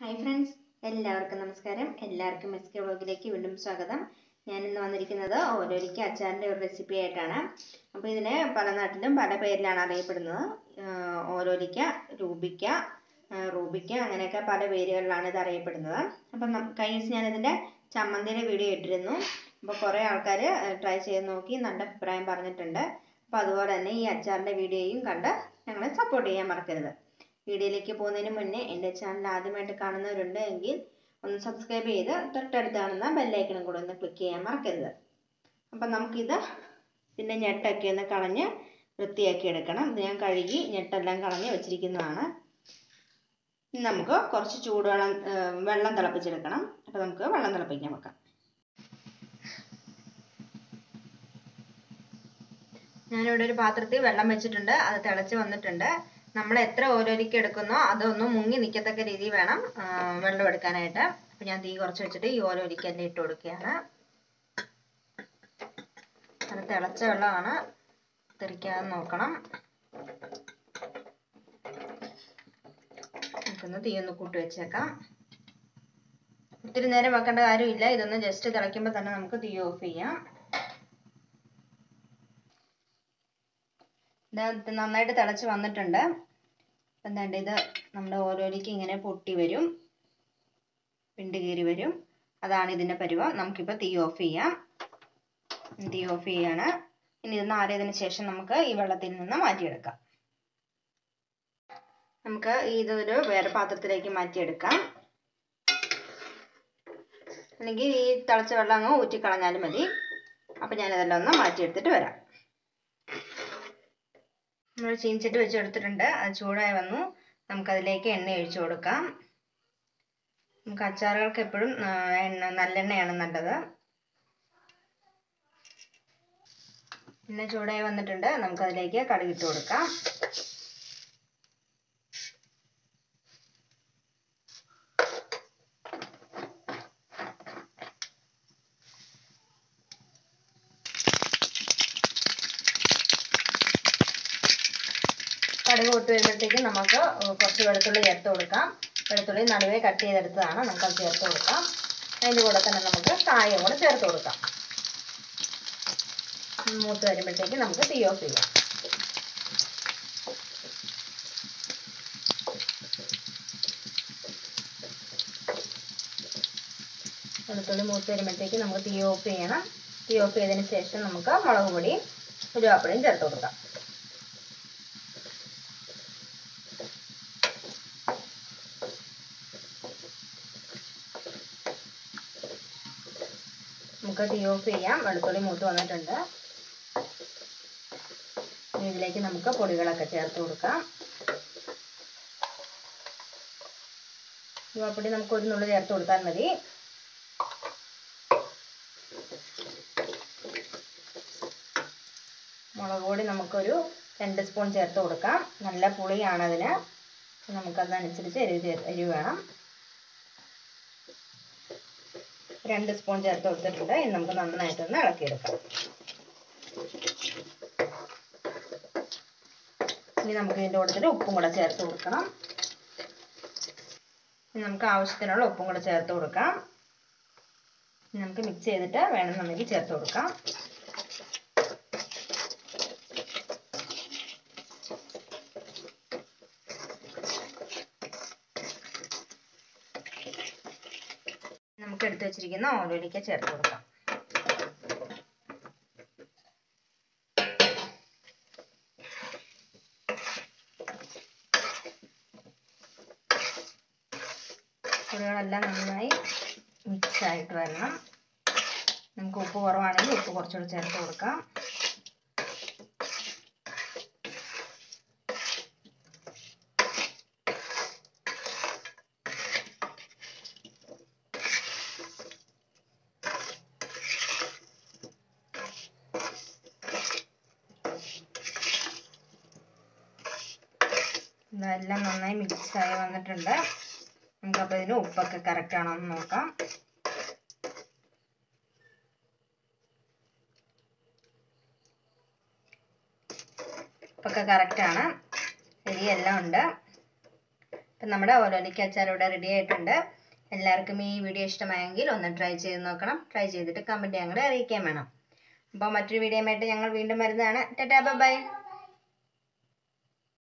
hi friends എല്ലാവർക്കും നമസ്കാരം എല്ലാവർക്കും എസ് കെ വ്ളോഗിലേക്ക് വീണ്ടും സ്വാഗതം ഞാൻ ഇന്ന് വന്നിരിക്കുന്നത് ഓരോരിക്ക അച്ചാറിൻ്റെ ഒരു റെസിപ്പി ആയിട്ടാണ് അപ്പോൾ ഇതിനെ പല നാട്ടിലും പല പേരിലാണ് അറിയപ്പെടുന്നത് ആഹ് ഓരോരിക്ക രൂപിക്ക ആഹ് റൂബിക്ക അങ്ങനെയൊക്കെ പല പേരുകളിലാണ് ഇത് അറിയപ്പെടുന്നത് അപ്പം നം- കഴിഞ്ഞ ദിവസം ഞാനിതിൻ്റെ ചമ്മന്തിയുടെ വീഡിയോ ഇട്ടിരുന്നു അപ്പോൾ കുറേ ആൾക്കാർ ട്രൈ ചെയ്ത് നോക്കി നല്ല അഭിപ്രായം പറഞ്ഞിട്ടുണ്ട് അപ്പോൾ അതുപോലെ തന്നെ ഈ അച്ചാറിൻ്റെ വീഡിയോയും കണ്ട് ഞങ്ങളെ സപ്പോർട്ട് ചെയ്യാൻ മറക്കരുത് വീഡിയോയിലേക്ക് പോകുന്നതിന് മുന്നേ എൻ്റെ ചാനൽ ആദ്യമായിട്ട് കാണുന്നവരുണ്ട് എങ്കിൽ ഒന്ന് സബ്സ്ക്രൈബ് ചെയ്ത് തൊട്ടടുത്ത് കാണുന്ന ബെല്ലൈക്കണും കൂടെ ഒന്ന് ക്ലിക്ക് ചെയ്യാൻ മറക്കരുത് അപ്പം നമുക്കിത് ഇതിൻ്റെ ഞെട്ടൊക്കെ ഒന്ന് കളഞ്ഞ് വൃത്തിയാക്കി എടുക്കണം ഇത് ഞാൻ കഴുകി ഞെട്ടെല്ലാം കളഞ്ഞ് വെച്ചിരിക്കുന്നതാണ് ഇനി നമുക്ക് കുറച്ച് ചൂടുവെള്ളം ഏർ വെള്ളം തിളപ്പിച്ചെടുക്കണം അപ്പോൾ നമുക്ക് വെള്ളം തിളപ്പിക്കാൻ വെക്കാം ഞാനിവിടെ ഒരു പാത്രത്തിൽ വെള്ളം വെച്ചിട്ടുണ്ട് അത് തിളച്ച് വന്നിട്ടുണ്ട് നമ്മൾ എത്ര ഓരോരിക്ക് എടുക്കുന്നോ അതൊന്നും മുങ്ങി നിൽക്കത്തക്ക രീതിയിൽ വേണം ആ, വെള്ളം എടുക്കാനായിട്ട് അപ്പം ഞാൻ തീ കുറച്ച് വെച്ചിട്ട് ഈ ഓരോരിക്ക് എല്ലാം ഇട്ട് കൊടുക്കുകയാണ് അത് തിളച്ച വെള്ളമാണ് തെറിക്കാതെ നോക്കണം നമുക്കൊന്ന് തീ ഒന്ന് കൂട്ടി വെച്ചേക്കാം ഒത്തിരി നേരം വെക്കേണ്ട കാര്യമില്ല ഇതൊന്ന് ജസ്റ്റ് തിളയ്ക്കുമ്പോൾ തന്നെ നമുക്ക് തീ ഓഫ് ചെയ്യാം ഇത് നന്നായിട്ട് തിളച്ച് വന്നിട്ടുണ്ട് അപ്പം എന്താണ്ട് ഇത് നമ്മുടെ ഓരോരിക്ക് ഇങ്ങനെ പൊട്ടി വരും പിണ്ട് കീറി വരും അതാണ് ഇതിൻ്റെ പരുവം നമുക്കിപ്പോൾ തീ ഓഫ് ചെയ്യാം തീ ഓഫ് ചെയ്യാണ് ഇനി ഇത് നാറിയതിന് ശേഷം നമുക്ക് ഈ വെള്ളത്തിൽ നിന്ന് മാറ്റിയെടുക്കാം നമുക്ക് ഇതൊരു വേറെ പാത്രത്തിലേക്ക് മാറ്റിയെടുക്കാം അല്ലെങ്കിൽ ഈ തിളച്ച വെള്ളം അങ്ങ് ഊറ്റിക്കളഞ്ഞാലും മതി അപ്പം ഞാനിതെല്ലാം ഒന്ന് മാറ്റിയെടുത്തിട്ട് വരാം നമ്മൾ ചീനിച്ചട്ടി വെച്ച് എടുത്തിട്ടുണ്ട് അത് ചൂടായി വന്നു നമുക്കതിലേക്ക് എണ്ണ ഒഴിച്ചു കൊടുക്കാം നമുക്ക് അച്ചാറുകൾക്ക് എപ്പോഴും ആ, എണ്ണ നല്ലെണ്ണയാണ് നല്ലത് എണ്ണ ചൂടായി വന്നിട്ടുണ്ട് നമുക്കതിലേക്ക് കടുകിട്ട് കൊടുക്കാം കടുക് പൊട്ടി വരുമ്പോഴത്തേക്കും നമുക്ക് കുറച്ച് വെളുത്തുള്ളി ചേർത്ത് കൊടുക്കാം വെളുത്തുള്ളി നടുവേ കട്ട് ചെയ്തെടുത്തതാണ് നമുക്കത് ചേർത്ത് കൊടുക്കാം അതിൻ്റെ കൂടെ തന്നെ നമുക്ക് കായം കൂടെ ചേർത്ത് കൊടുക്കാം മൂത്ത് വരുമ്പോഴത്തേക്കും നമുക്ക് തീ ഓഫ് ചെയ്യാം വെളുത്തുള്ളി മൂത്ത് വരുമ്പോഴത്തേക്കും നമുക്ക് തീ ഓഫ് ചെയ്യണം തീ ഓഫ് ചെയ്തതിന് ശേഷം നമുക്ക് മുളക് പൊടിയും ഉരുവാപ്പൊടിയും ചേർത്ത് കൊടുക്കാം നമുക്ക് തീ ഓഫ് ചെയ്യാം വെളുത്തുള്ളി മൂത്ത് വന്നിട്ടുണ്ട് ഇനി ഇതിലേക്ക് നമുക്ക് പൊടികളൊക്കെ ചേർത്ത് കൊടുക്കാം ഉരുവാപ്പൊടി നമുക്ക് ഒരു നുള്ളി ചേർത്ത് കൊടുത്താൽ മതി മുളക് പൊടി നമുക്കൊരു രണ്ട് സ്പൂൺ ചേർത്ത് കൊടുക്കാം നല്ല പുളിയാണ് അതിന് നമുക്കതനുസരിച്ച് എരിവ് ചേർ എരിവ് വേണം രണ്ട് സ്പൂൺ ചേർത്ത് കൊടുത്തിട്ടുണ്ട് ഇനി നമുക്ക് നന്നായിട്ടൊന്ന് ഇളക്കിയെടുക്കാം ഇനി നമുക്ക് ഇതിൻ്റെ കൂട്ടത്തിൽ ഉപ്പും കൂടെ ചേർത്ത് കൊടുക്കണം ഇനി നമുക്ക് ആവശ്യത്തിനുള്ള ഉപ്പും കൂടെ ചേർത്ത് കൊടുക്കാം ഇനി നമുക്ക് മിക്സ് ചെയ്തിട്ട് വേണമെന്നുണ്ടെങ്കിൽ ചേർത്ത് കൊടുക്കാം നമുക്ക് എടുത്തു വെച്ചിരിക്കുന്ന ഓരോലിക്ക ചേർത്ത് കൊടുക്കാം പൊടികളെല്ലാം നന്നായി മിക്സ് ആയിട്ട് വരണം നമുക്ക് ഉപ്പ് കുറവാണെങ്കിൽ ഉപ്പ് കുറച്ചുകൂടി ചേർത്ത് കൊടുക്കാം ഇതെല്ലാം നന്നായി മിക്സ് ആയി വന്നിട്ടുണ്ട് നമുക്കപ്പോൾ ഇതിന് ഉപ്പൊക്കെ കറക്റ്റ് ആണോ എന്ന് നോക്കാം ഉപ്പൊക്കെ കറക്റ്റ് ആണ് ശരിയെല്ലാം ഉണ്ട് അപ്പം നമ്മുടെ ഓലോലിക്ക അച്ചാർ ഇവിടെ റെഡി ആയിട്ടുണ്ട് എല്ലാവർക്കും ഈ വീഡിയോ ഇഷ്ടമായെങ്കിൽ ഒന്ന് ട്രൈ ചെയ്ത് നോക്കണം ട്രൈ ചെയ്തിട്ട് കമൻറ്റ് ഞങ്ങളെ അറിയിക്കാൻ വേണം അപ്പോൾ മറ്റൊരു വീഡിയോയുമായിട്ട് ഞങ്ങൾ വീണ്ടും വരുന്നതാണ് ടാറ്റാ ബൈ